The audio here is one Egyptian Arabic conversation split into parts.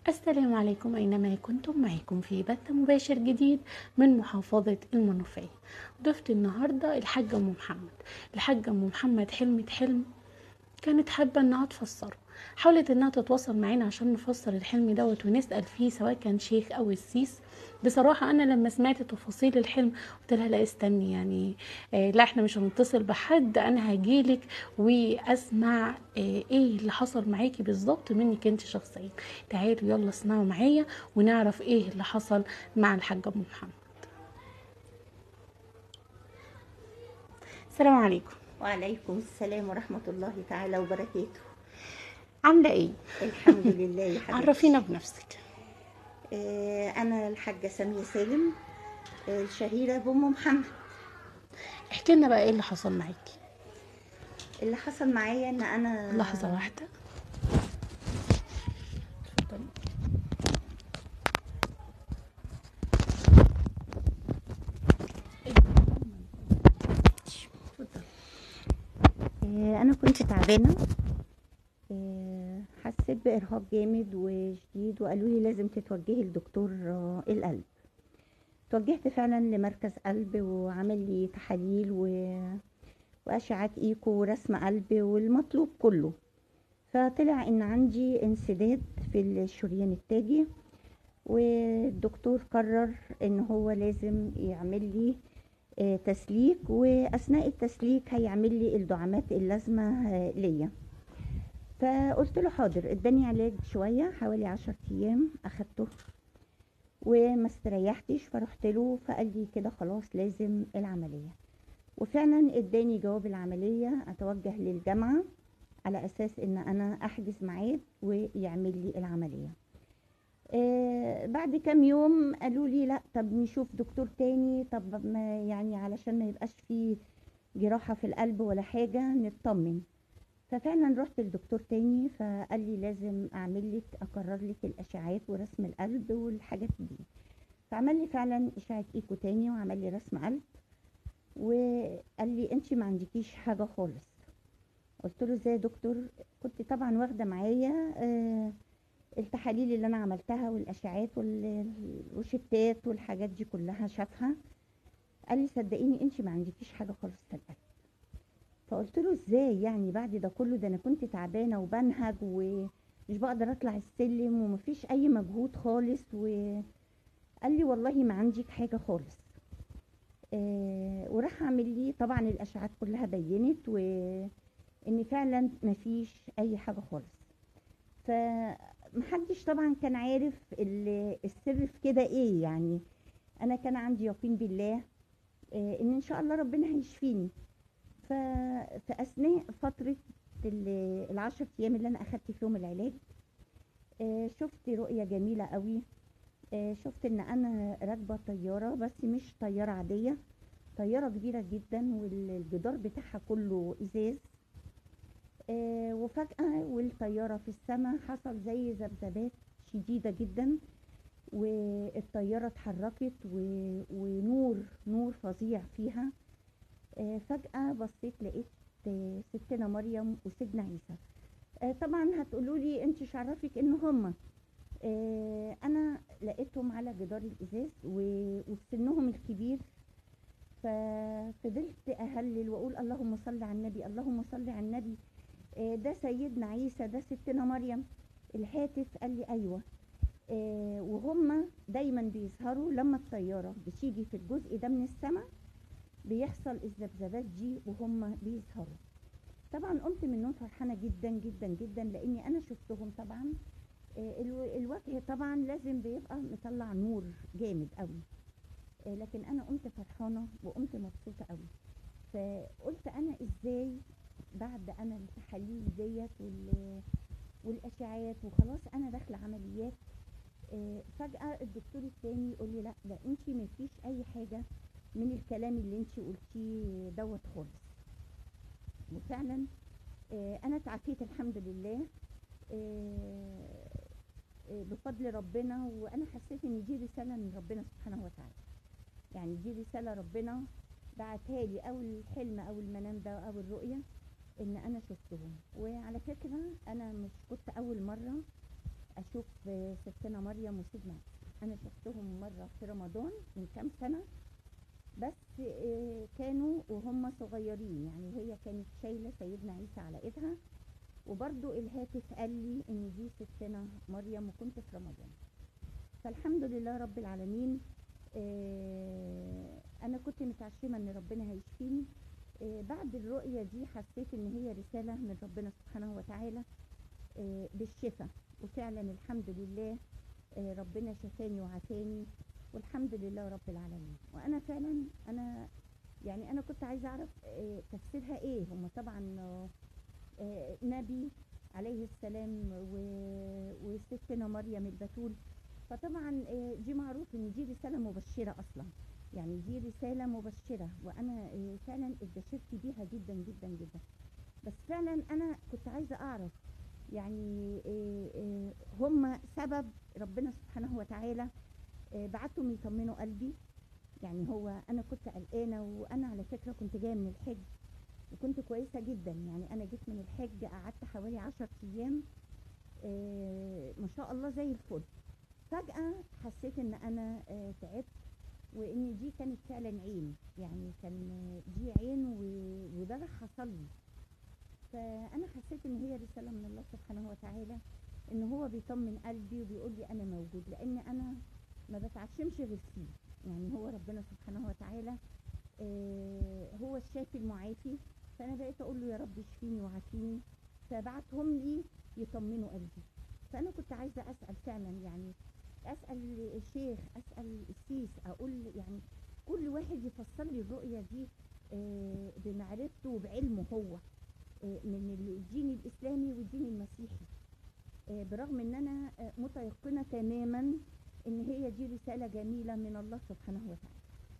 السلام عليكم أينما كنتم معكم في بث مباشر جديد من محافظة المنوفية ضفت النهاردة الحاجة أم محمد الحاجة أم محمد حلمت حلم كانت حابة انها تفسره حاولت انها تتواصل معانا عشان نفسر الحلم دوت ونسأل فيه سواء كان شيخ او السيس بصراحة انا لما سمعت تفاصيل الحلم قلت لها لا استني يعني آه لا احنا مش هنتصل بحد انا هجيلك واسمع آه ايه اللي حصل معاكي بالظبط منك انت شخصيا تعالوا يلا اسمعوا معايا ونعرف ايه اللي حصل مع الحاجة ام محمد السلام عليكم وعليكم السلام ورحمة الله تعالى وبركاته عاملة ايه؟ الحمد لله يا حبيبتي عرفينا بنفسك آه، أنا الحاجة سامية سالم آه، الشهيرة بأم محمد احكي لنا بقى ايه اللي حصل معاكي اللي حصل معايا إن أنا لحظة واحدة اتفضلي. اتفضلي. آه، أنا كنت تعبانة آه، حسيت بإرهاق جامد وشديد وقالوا لي لازم تتوجهي لدكتور آه، القلب توجهت فعلا لمركز قلب وعمل لي تحاليل و... وأشعة إيكو ورسم قلب والمطلوب كله فطلع إن عندي انسداد في الشريان التاجي والدكتور قرر إن هو لازم يعمل لي آه، تسليك وأثناء التسليك هيعمل لي الدعامات اللازمة آه، ليا فقلت له حاضر اداني علاج شوية حوالي عشر أيام أخدته وما استريحتش فرحت له فقال لي كده خلاص لازم العملية وفعلا اداني جواب العملية اتوجه للجامعة على اساس ان انا احجز ميعاد ويعمل لي العملية آه بعد كام يوم قالوا لي لا طب نشوف دكتور تاني طب ما يعني علشان ما يبقاش فيه جراحة في القلب ولا حاجة نطمن ففعلا رحت لدكتور تاني فقال لي لازم اعمل لك اكرر لك الاشعاعات ورسم القلب والحاجات دي فعمل لي فعلا اشعه ايكو تاني وعمل لي رسم قلب وقال لي انت ما عندكيش حاجه خالص قلت له ازاي يا دكتور كنت طبعا واخده معايا آه، التحاليل اللي انا عملتها والاشعاعات والروشتات والحاجات دي كلها شافها قال لي صدقيني انت ما عندكيش حاجه خالص في القلب فقلت له ازاي يعني بعد ده كله ده انا كنت تعبانه وبنهج ومش بقدر اطلع السلم ومفيش اي مجهود خالص وقال لي والله ما عندك حاجه خالص آه وراح عامل لي طبعا الاشعاعات كلها بينت وان فعلا مفيش اي حاجه خالص فمحدش طبعا كان عارف ال- السر في كده ايه يعني انا كان عندي يقين بالله آه ان ان شاء الله ربنا هيشفيني ففي اثناء فتره ال- العشر ايام اللي انا اخدت فيهم العلاج آه، شفت رؤيه جميله قوي آه، شفت ان انا راكبه طياره بس مش طياره عاديه طياره كبيره جدا والجدار بتاعها كله ازاز آه، وفجاه والطياره في السماء حصل زي ذبذبات شديده جدا والطياره اتحركت و- ونور نور فظيع فيها آه، فجأة بصيت لقيت آه، ستنا مريم وسيدنا عيسى آه، طبعا هتقولوا لي انت مش عرفك ان هما آه، انا لقيتهم على جدار الازاز و- وفي سنهم الكبير ففضلت اهلل واقول اللهم صل على النبي اللهم صل على النبي آه، ده سيدنا عيسى ده ستنا مريم الهاتف قال لي ايوه آه، وهم دايما بيظهروا لما الطياره بتيجي في الجزء ده من السماء بيحصل الذبذبات دي وهم بيظهروا طبعا قمت من النوم فرحانه جدا جدا جدا لاني انا شفتهم طبعا آه، الو- الوجه طبعا لازم بيبقى مطلع نور جامد قوي آه، لكن انا قمت فرحانه وقمت مبسوطه قوي فقلت انا ازاي بعد انا التحاليل ديت وال- والاشعاعات وخلاص انا داخله عمليات آه، فجاه الدكتور التاني يقول لي لا ده انت مفيش اي حاجه من الكلام اللي انت قلتيه دوت خالص وفعلا آه، انا اتعافيت الحمد لله آه، آه، بفضل ربنا وانا حسيت ان دي رساله من ربنا سبحانه وتعالى يعني دي رساله ربنا بعتها لي او الحلم او المنام ده او الرؤيه ان انا شفتهم وعلى فكره انا مش كنت اول مره اشوف آه، ستنا مريم وسيدنا عيسى انا شفتهم مره في رمضان من كام سنه بس آه، كانوا وهم صغيرين يعني هي كانت شايله سيدنا عيسى على ايدها وبرضو الهاتف قال لي ان دي ستنا مريم وكنت في رمضان فالحمد لله رب العالمين آه، انا كنت متعشمه ان ربنا هيشفيني آه، بعد الرؤيه دي حسيت ان هي رساله من ربنا سبحانه وتعالى آه، بالشفاء وفعلا الحمد لله آه، ربنا شفاني وعافاني والحمد لله رب العالمين وانا فعلا انا يعني انا كنت عايزه اعرف آه، تفسيرها ايه هم طبعا آه، آه، نبي عليه السلام و- وستنا مريم البتول فطبعا آه، دي معروف ان دي رساله مبشره اصلا يعني دي رساله مبشره وانا آه، فعلا اتبشرت بيها جدا جدا جدا بس فعلا انا كنت عايزه اعرف يعني آه، آه، هم سبب ربنا سبحانه وتعالى آه، بعتهم يطمنوا قلبي يعني هو انا كنت قلقانه وانا على فكره كنت جايه من الحج وكنت كويسه جدا يعني انا جيت من الحج قعدت حوالي عشر ايام آه، ما شاء الله زي الفل فجاه حسيت ان انا آه، تعبت وان دي كانت فعلا عين يعني كان آه، دي عين و- وده اللي حصل لي فانا حسيت ان هي رساله من الله سبحانه وتعالى ان هو بيطمن قلبي وبيقول لي انا موجود لان انا ما بتعشمش غير فيه يعني هو ربنا سبحانه وتعالى آه، هو الشافي المعافي فانا بقيت اقول له يا رب اشفيني وعافيني فبعتهم لي يطمنوا قلبي فانا كنت عايزه اسال فعلا يعني اسال الشيخ اسال السيس اقول يعني كل واحد يفسر لي الرؤيه دي آه، بمعرفته وبعلمه هو آه، من الدين الاسلامي والدين المسيحي آه، برغم ان انا آه، متيقنه تماما ان هي دي رساله جميله من الله سبحانه وتعالى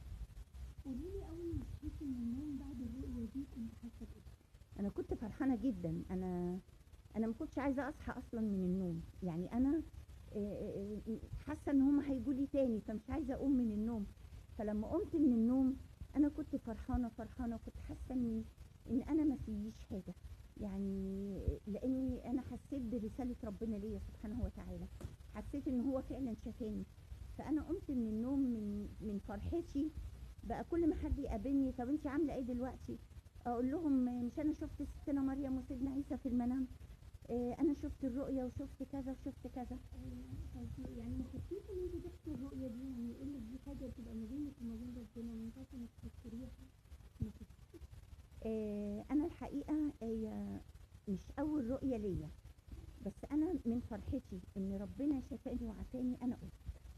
قولي لي اول ما صحيتي من النوم بعد الرؤيه دي كنت حاسه بايه انا كنت فرحانه جدا انا انا ما كنتش عايزه اصحى اصلا من النوم يعني انا آه، آه، حاسه ان هم هيجوا لي تاني فمش عايزه اقوم من النوم فلما قمت من النوم انا كنت فرحانه فرحانه وكنت حاسه ان ان انا ما فيش حاجه يعني لاني انا حسيت برساله ربنا ليا سبحانه وتعالى حسيت ان هو فعلا شافاني فانا قمت من النوم من من فرحتي بقى كل ما حد يقابلني طب انت عامله ايه دلوقتي اقول لهم مش انا شفت ستنا مريم وسيدنا عيسى في المنام اه انا شفت الرؤيا وشفت كذا وشفت كذا يعني ما حسيتي ان انت تحكي الرؤيه دي يعني يقول لك دي حاجه بتبقى ما بينك وما بين ربنا ما ينفعش انك تفكريها ما حسيتيش؟ اه انا الحقيقه هي مش اول رؤيه ليا بس انا من فرحتي ان ربنا شفاني وعافاني انا قلت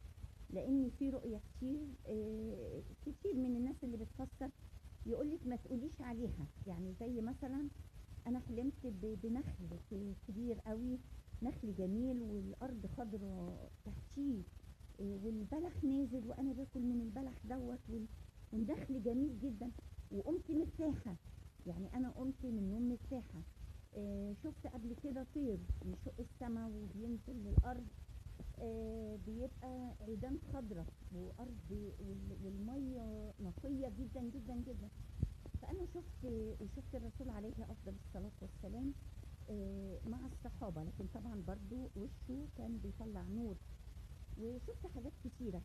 لان في رؤيه كتير اه كتير من الناس اللي بتفسر يقول لك ما تقوليش عليها يعني زي مثلا انا حلمت ب- بنخل ك- كبير قوي نخل جميل والارض خضراء تحتيه إيه، والبلح نازل وانا باكل من البلح دوت وال- والنخل جميل جدا وقمت مرتاحه يعني انا قمت من النوم مرتاحه إيه، شفت قبل كده طير بيشق السما وبينزل للارض آه، بيبقى عيدان خضراء وارض وال- والميه نقيه جدا جدا جدا فانا شفت وشفت الرسول عليه افضل الصلاه والسلام آه، مع الصحابه لكن طبعا برضو وشه كان بيطلع نور وشفت حاجات كتيره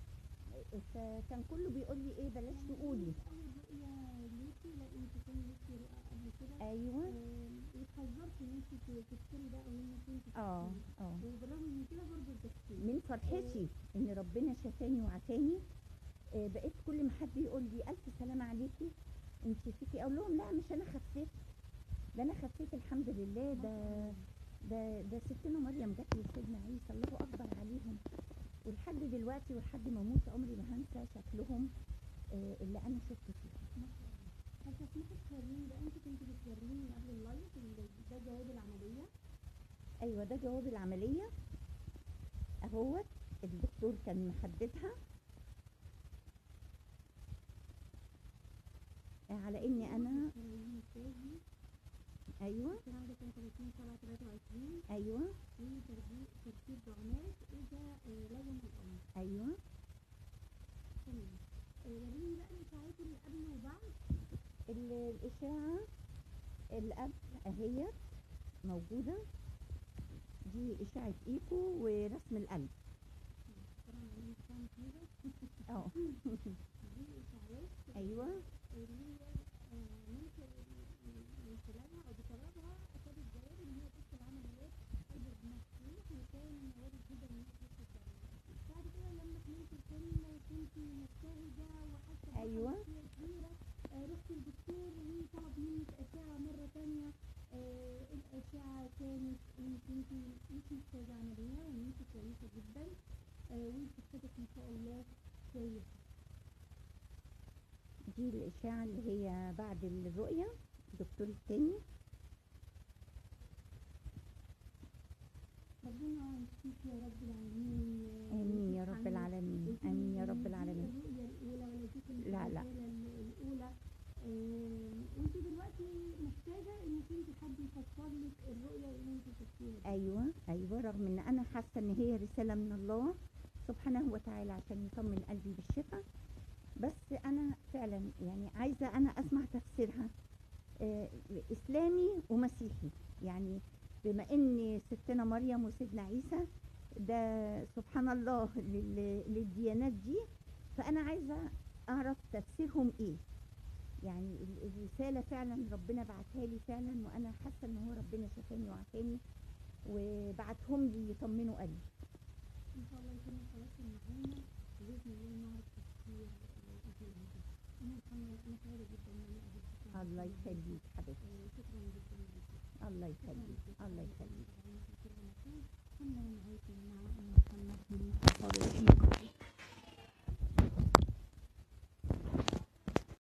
آه، فكان كله بيقول لي ايه بلاش تقولي اول رؤيه ليكي لا انت كان ليكي رؤى قبل كده ايوه آه، واتحذرتي ان انت تفكري ده او انك انت اه تفكري. اه وبالرغم من كده برضه التفكير من فرحتي ان ربنا شفاني وعافاني آه، بقيت كل ما حد يقول لي الف سلامه عليكي انت فيكي اقول لهم لا مش انا خفيت ده انا خفيت الحمد لله ده ده ده ستنا مريم جت لي سيدنا عيسى الله اكبر عليهم ولحد دلوقتي ولحد ما اموت عمري ما هنسى شكلهم آه، اللي انا شفته فيهم هل تسمحي توريني ده انت كنت بتوريني قبل اللايف ال- ده جواب العمليه ايوه ده جواب العمليه اهوت الدكتور كان محددها آه، على اني انا شرايين التاجي ايوه الكلام ده كان 30 7 23 ايوه وترتيب ترتيب دعامات اذا آه، لزم الامر ايوه تمام آه، وريني بقى الاشاعات اللي قبل وبعد ال- الاشاعه اللي قبل اهيت موجوده دي اشعه ايكو ورسم القلب اه ايوه ايوه رحت الدكتور وطلب منك أشعة مرة تانية آه الأشعة كانت إنك أنت مش محتاجة عملية وإن أنت كويسة جدا آه وأنت صحتك ما شاء الله كويسة دي الاشعه اللي هي بعد الرؤيه الدكتور التاني ربنا يشفيك يا رب العالمين آه، امين يا ويشفي رب عنك. العالمين وفي امين يا رب دي العالمين الرؤية الأولى ولا دي كانت لا، لا. الرسالة ال- الأولى آه، وأنت دلوقتي محتاجة إنك أنت حد يفسر لك الرؤية اللي أنت شفتيها دي. ايوه ايوه رغم ان انا حاسه ان هي رساله من الله سبحانه وتعالى عشان يطمن قلبي بالشفاء بس انا فعلا يعني عايزه انا اسمع تفسيرها آه، اسلامي ومسيحي يعني بما ان ستنا مريم وسيدنا عيسى ده سبحان الله لل- للديانات دي فانا عايزه اعرف تفسيرهم ايه يعني ال- الرساله فعلا ربنا بعتها لي فعلا وانا حاسه ان هو ربنا شفاني وعافاني وبعتهم لي يطمنوا قلبي إن شاء الله يكون التواصل معانا بإذن الله نعرف تفسير الأشياء دي. أنا محمد أنا سعيدة جدا إن أنا قابلتك الله يخليك حبيبتي آه، شكرا جدا ليكي. الله يخليك الله يخليك كنا معاكم مع محمد من محافظة